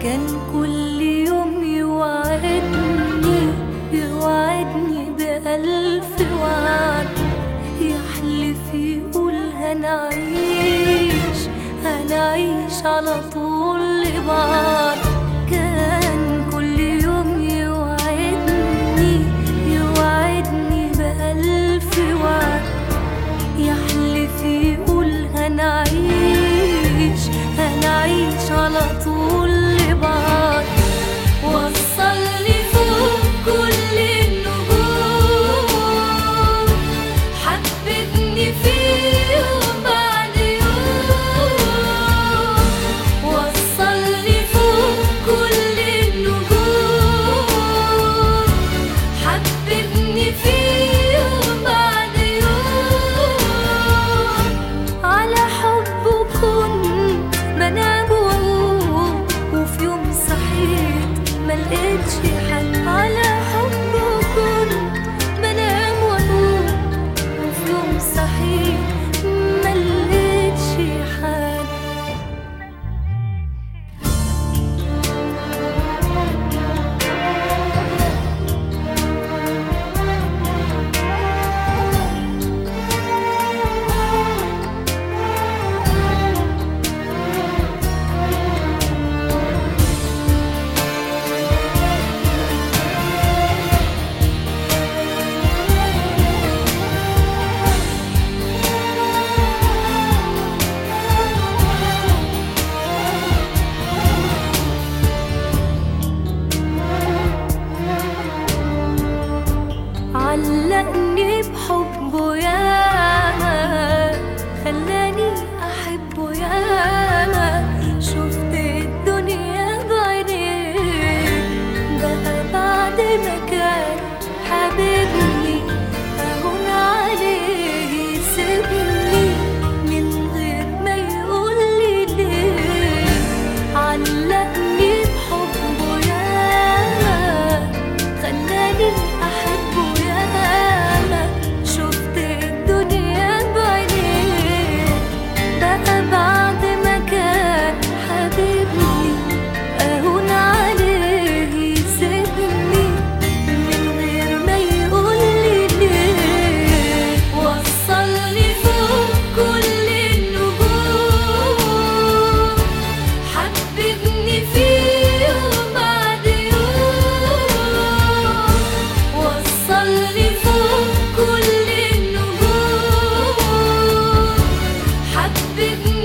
كان كل يوم يوعدني يوعدني بألف وعد يحلف يقول هنعيش هنعيش على طول لبعض كان كل يوم يوعدني يوعدني بألف وعد يحلف يقول هنعيش هنعيش على طول لبعض وصلني فوق كل النجوم حببني فيه يوم بعد يوم وصلني فوق كل النجوم حببني فيه يوم بعد يوم على حبه كنت بنام واقوم وفي يوم صحيت ملقتش حد على حبه كنت بنام واقوم وفي يوم صحيت ملقتش حد علقني بحبه ياما خلاني احبه ياما شفت الدنيا بعينيه بقى بعد ما كان حبيبني اهون عليه يسيبني من غير ما يقول لي ليه علقني بحبه ياما خلاني احبه ياما شفت الدنيا بعينيه بقى بعد ما كان حبيبني اهون عليه يسيبني من غير ما يقول لي ليه وصلني فوق كل النجوم حببني فيه يوم بعد يوم وصلني فوق كل النجوم حببني